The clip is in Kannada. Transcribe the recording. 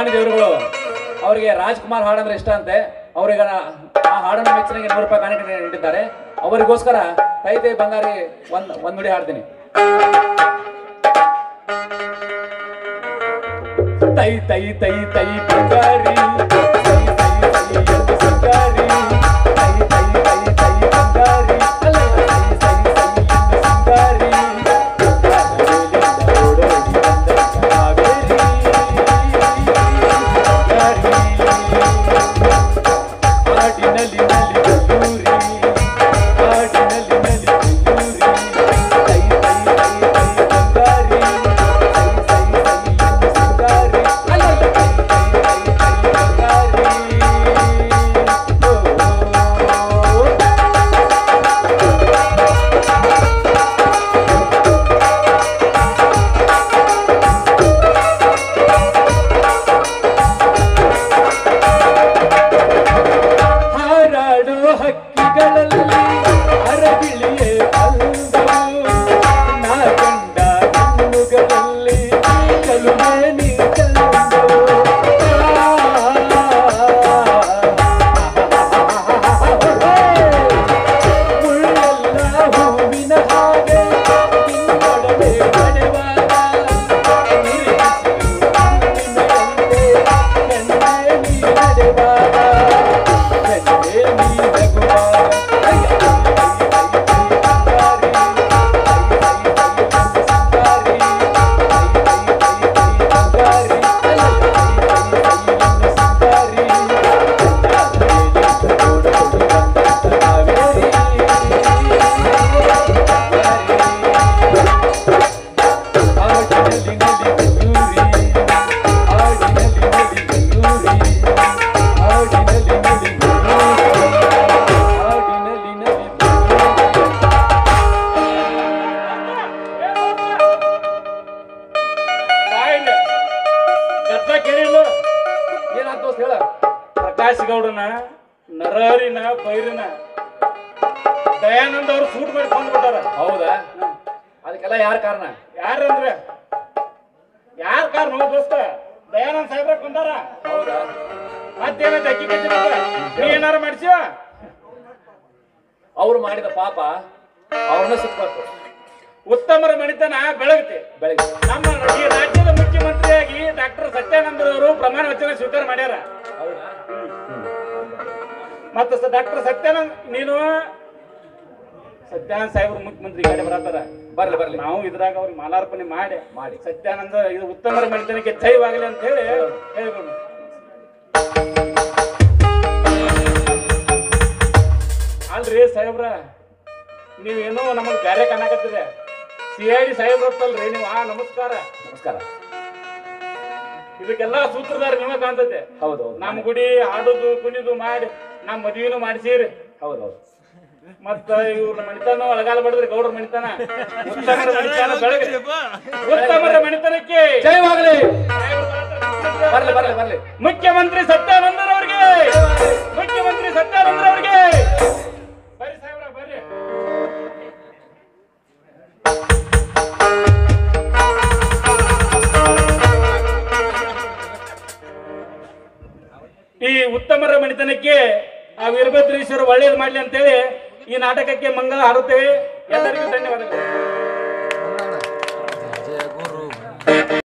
ಅಭಿಮಾನಿ ದೇವರುಗಳು ಅವರಿಗೆ ರಾಜ್ಕುಮಾರ್ ಹಾಡಂದ್ರೆ ಇಷ್ಟ ಅಂತೆ ಅವ್ರಿಗೆ ಆ ಹಾಡನ್ನು ಮೆಚ್ಚನೆಗೆ ನೂರು ರೂಪಾಯಿ ಕಾಣಿಕೆ ನೀಡಿದ್ದಾರೆ ಅವರಿಗೋಸ್ಕರ ತೈ ತೈ ಬಂಗಾರಿ ಒಂದ್ ಒಂದ್ ನುಡಿ ಹಾಡ್ತೀನಿ ತೈ ತೈ ತೈ ತೈ ಬಂಗಾರಿ ತೈ ತೈ ತೈ ಎಂದು ಸಿಂಗಾರಿ ತೈ ತೈ ತೈ ತೈ ಬಂಗಾರಿ ಅಲ್ಲ, ತೈ ತೈ ತೈ ಎಂದು ಸಿಂಗಾರಿ ಕಾವೇರಿಯಿಂದ ಓಡೋಡಿ ಬಂದ ಕಾವೇರಿ ಹಾಡಿನಲ್ಲಿ ನಲ್ಲಿ ಕಲ್ಲೂರಿ ಹಾಡಿನಲ್ಲಿ ನಲ್ಲಿ ಕಲ್ಲೂರಿ ತೈ ತೈ ತೈ ತೈ ಬಂಗಾರಿ ತೈ ತೈ ತೈ ಎಂದು ಸಿಂಗಾರಿ ಅಲ್ಲ ತೈ ತೈ ತೈ ತೈ ಬಂಗಾರಿ ಓ ಹಾರಾಡೋ ಹಕ್ಕಿಗಳಲ್ಲಿ ಅರಗಿಳಿಯೇ ಅಲ್ಲವು ನಾ ಕಂಡ ಕಣ್ಣುಗಳಲ್ಲಿ ಕಲುಮೆ ನೀ ಕಂದವು ಮುಳ್ಳೆಲ್ಲ ಹೂವಿನ ಹಾಗೆ ನಿನ್ನೊಡನೆ ನಡೆವಾಗ ನಿರೀಕ್ಷೆಯು ನಿನ್ನಯಂತೆ ಕಣ್ಣೇ ನೀ ನಡೆವಾಗ ಕಣ್ಣೇ ನೀ ನಗುವಾಗ ಅಯ್ಯ, ಬಾಯಿಲೆ ಕತ್ತ ಕೇಳಿಲ್ಲ ಏನಾಯ್ತು ದೋಸ್ತ್ ಹೇಳ ಪ್ರಕಾಶ್ ಗೌಡನ ನರಹರಿನ ಬೈರಿನ ದಯಾನಂದ ಅವ್ರು ಸೂಟ್ ಮಾಡಿ ಕೊಂಡ್ಬಿಟ್ಟಾರ ಹೌದಾ ಅದಕ್ಕೆಲ್ಲ ಯಾರ ಕಾರಣ ಯಾರಂದ್ರೆ ಯಾರ ಕಾರ್ ನೋ ದೋಸ್ತ ದಯಾನಂದ ಸಾಹೇಬ್ರ ಕೊಂದಾರ ಹೌದಾ ಮತ್ತೇನೈತೆ ಅಕ್ಕಿ ಕಚ್ಚಿ ನೀ ಏನಾರ ಮಾಡ್ಸಿವ ಅವ್ರು ಮಾಡಿದ ಪಾಪ ಅವ್ರನ್ನ ಸುತ್ತಬೇಕು ಉತ್ತಮರ ಮಣಿತನ ಬೆಳಗ್ತಿ ಬೆಳಗ್ಗೆ ನಮ್ಮ ಈ ರಾಜ್ಯದ ಮುಖ್ಯಮಂತ್ರಿಯಾಗಿ ಡಾಕ್ಟರ್ ಸತ್ಯಾನಂದ ಅವರು ಪ್ರಮಾಣ ವಚನ ಸ್ವೀಕಾರ ಮಾಡ್ಯಾರ ಹೌದಾ ಮತ್ತ ಡಾಕ್ಟರ್ ಸತ್ಯಾನಂದ್ ನೀನು ಸತ್ಯಾನಂದ ಸಾಹೇಬ್ರು ಮುಖ್ಯಮಂತ್ರಿ ಗಾಡಿ ಬರತ್ತಾರ ಬರ್ಲಿ ಬರ್ಲಿ ನಾವು ಇದ್ರಾಗ ಅವ್ರಿಗೆ ಮಾಲಾರ್ಪಣೆ ಮಾಡಿ ಮಾಡಿ. ಸತ್ಯಾನಂದ ಇದು ಉತ್ತಮರ ಮಣಿತನಕ್ಕೆ ಜೈವಾಗಲಿ ಅಂತ ಹೇಳಿ ಹೇಳ್ಕೊಂಡು ಅಲ್ರಿ ಸಾಹೇಬ್ರ ನೀವೇನೋ ನಮಗೆ ಬ್ಯಾರೆ ಕಾಣಕತ್ತಿದೆ ಸಿ ಐ ಡಿ ಸಾಹೇಬ್ರ ಹೊತ್ತಲ್ರಿ ನೀವು ಆ ನಮಸ್ಕಾರ ನಮಸ್ಕಾರ ಇದಕ್ಕೆಲ್ಲ ಸೂತ್ರಧಾರ ನೀವೇ ಕಾಣ್ತೈತೆ ಹೌದು ಹೌದು ನಮ್ಮ ಗುಡಿ ಹಾಡೋದು ಕುಣಿದು ಮಾಡಿ ನಮ್ಮ ಮದುವೆನೂ ಮಾಡಿಸಿರಿ ಹೌದು ಹೌದು ಮತ್ತ ಇವ್ರ ಮಣಿತನ ಒಳಗಾಲ ಬಡದ್ರಿ ಗೌಡ್ರ ಮಣಿತನ ಉತ್ತಮರ ಮಣಿತನ ಬೆಳಗ್ಗೆ ಉತ್ತಮರ ಮಣಿತನಕ್ಕೆ ಜಯವಾಗಲಿ ಬರ್ಲಿ ಬರ್ಲಿ ಬರ್ಲಿ ಮುಖ್ಯಮಂತ್ರಿ ಸತ್ಯಾನಂದರವರಿಗೆ ಮುಖ್ಯಮಂತ್ರಿ ಸತ್ಯಾನಂದರವರಿಗೆ ಬರ್ರಿ ಸಾಹೇಬ್ರ ಬರ್ರಿ ಈ ಉತ್ತಮರ ಮಣಿತನಕ್ಕೆ ಆ ವೀರಭದ್ರೇಶ್ವರ ಒಳ್ಳೇದು ಮಾಡ್ಲಿ ಅಂತೇಳಿ ಈ ನಾಟಕಕ್ಕೆ ಮಂಗಲ ಹಾರುತ್ತೇವೆ ಎಲ್ಲರಿಗೂ ಧನ್ಯವಾದಗಳು